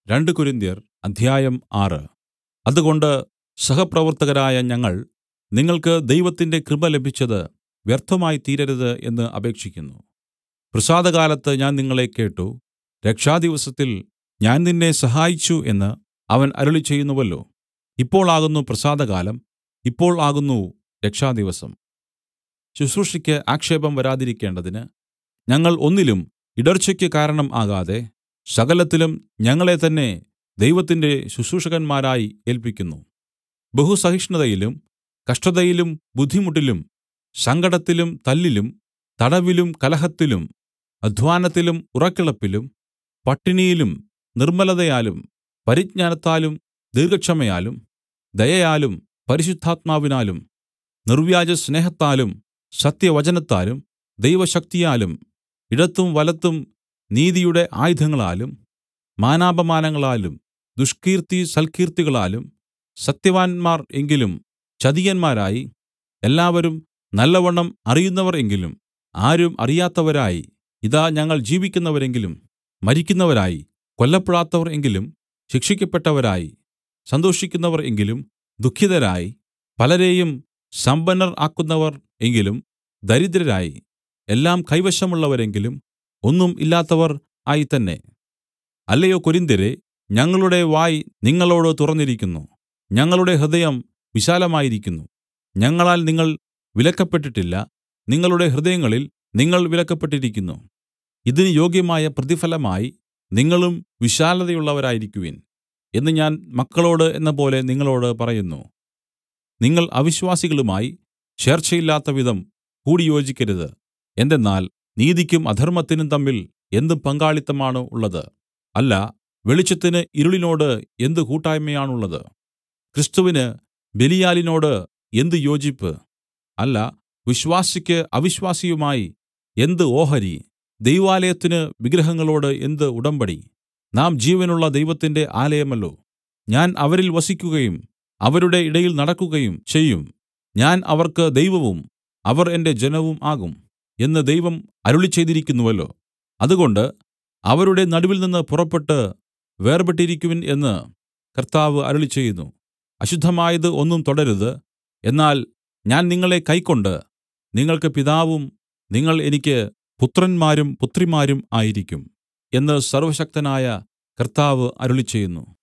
രണ്ട് കൊരിന്ത്യർ അധ്യായം ആറ് അതുകൊണ്ട് സഹപ്രവർത്തകരായ ഞങ്ങൾ നിങ്ങൾക്ക് ദൈവത്തിന്റെ കൃപ ലഭിച്ചത് വ്യർത്ഥമായി തീരരുത് എന്ന് അപേക്ഷിക്കുന്നു പ്രസാദകാലത്ത് ഞാൻ നിങ്ങളെ കേട്ട് രക്ഷാദിവസത്തിൽ ഞാൻ നിന്നെ സഹായിച്ചു എന്ന് അവൻ അരുളിച്ചെയ്യുന്നുവല്ലോ ഇപ്പോൾ ആകുന്നു പ്രസാദകാലം ഇപ്പോൾ ആകുന്നു രക്ഷാദിവസം ശുശ്രൂഷയ്ക്ക് ആക്ഷേപം വരാതിരിക്കേണ്ടതിന് ഞങ്ങൾ ഒന്നിലും ഇടർച്ചയ്ക്ക് കാരണം ആകാതെ സകലത്തിലും ഞങ്ങളെ തന്നെ ദൈവത്തിന്റെ ശുശ്രൂഷകന്മാരായി ഏല്പിക്കുന്നു ബഹുസഹിഷ്ണുതയിലും കഷ്ടതയിലും ബുദ്ധിമുട്ടിലും സങ്കടത്തിലും തല്ലിലും തടവിലും കലഹത്തിലും അദ്ധ്വാനത്തിലും ഉറക്കിളപ്പിലും പട്ടിണിയിലും നിർമ്മലതയാലും പരിജ്ഞാനത്താലും ദീർഘക്ഷമയാലും ദയയാലും പരിശുദ്ധാത്മാവിനാലും നിർവ്യാജ സ്നേഹത്താലും സത്യവചനത്താലും ദൈവശക്തിയാലും ഇടത്തും വലത്തും നീതിയുടെ ആയുധങ്ങളാലും മാനാപമാനങ്ങളാലും ദുഷ്കീർത്തി സൽക്കീർത്തികളാലും സത്യവാന്മാർ എങ്കിലും ചതിയന്മാരായി എല്ലാവരും നല്ലവണ്ണം അറിയുന്നവർ എങ്കിലും ആരും അറിയാത്തവരായി ഇതാ ഞങ്ങൾ ജീവിക്കുന്നവരെങ്കിലും മരിക്കുന്നവരായി കൊല്ലപ്പെടാത്തവർ എങ്കിലും ശിക്ഷിക്കപ്പെട്ടവരായി സന്തോഷിക്കുന്നവർ എങ്കിലും ദുഃഖിതരായി പലരെയും സമ്പന്നർ ആക്കുന്നവർ എങ്കിലും ദരിദ്രരായി എല്ലാം കൈവശമുള്ളവരെങ്കിലും ഒന്നും ഇല്ലാത്തവർ ആയി തന്നെ അല്ലയോ കൊരിന്ത്യരേ ഞങ്ങളുടെ വായ് നിങ്ങളോട് തുറന്നിരിക്കുന്നു ഞങ്ങളുടെ ഹൃദയം വിശാലമായിരിക്കുന്നു ഞങ്ങളാൽ നിങ്ങൾ വിലക്കപ്പെട്ടിട്ടില്ല നിങ്ങളുടെ ഹൃദയങ്ങളിൽ നിങ്ങൾ വിലക്കപ്പെട്ടിരിക്കുന്നു ഇതിന് യോഗ്യമായ പ്രതിഫലമായി നിങ്ങളും വിശാലതയുള്ളവരായിരിക്കുവിൻ എന്ന് ഞാൻ മക്കളോട് എന്നപോലെ നിങ്ങളോട് പറയുന്നു നിങ്ങൾ അവിശ്വാസികളുമായി ചേർച്ചയില്ലാത്തവിധം കൂടിയോജിക്കരുത് എന്തെന്നാൽ നീതിക്കും അധർമ്മത്തിനും തമ്മിൽ എന്ത് പങ്കാളിത്തമാണ് ഉള്ളത് അല്ല വെളിച്ചത്തിന് ഇരുളിനോട് എന്ത് കൂട്ടായ്മയാണുള്ളത് ക്രിസ്തുവിന് ബെലിയാലിനോട് എന്ത് യോജിപ്പ് അല്ല വിശ്വാസിക്ക് അവിശ്വാസിയുമായി എന്ത് ഓഹരി ദൈവാലയത്തിന് വിഗ്രഹങ്ങളോട് എന്ത് ഉടമ്പടി നാം ജീവനുള്ള ദൈവത്തിന്റെ ആലയമല്ലോ ഞാൻ അവരിൽ വസിക്കുകയും അവരുടെ ഇടയിൽ നടക്കുകയും ചെയ്യും ഞാൻ അവർക്ക് ദൈവവും അവർ എന്റെ ജനവും ആകും എന്ന് ദൈവം അരുളിച്ചെയ്തിരിക്കുന്നുവല്ലോ അതുകൊണ്ട് അവരുടെ നടുവിൽനിന്ന് പുറപ്പെട്ട് വേർപെട്ടിരിക്കുവിൻ എന്ന് കർത്താവ് അരുളിച്ചെയ്യുന്നു അശുദ്ധമായത് ഒന്നും തൊടരുത് എന്നാൽ ഞാൻ നിങ്ങളെ കൈക്കൊണ്ട് നിങ്ങൾക്ക് പിതാവും നിങ്ങൾ എനിക്ക് പുത്രന്മാരും പുത്രിമാരും ആയിരിക്കും എന്ന് സർവ്വശക്തനായ കർത്താവ് അരുളിച്ചെയ്യുന്നു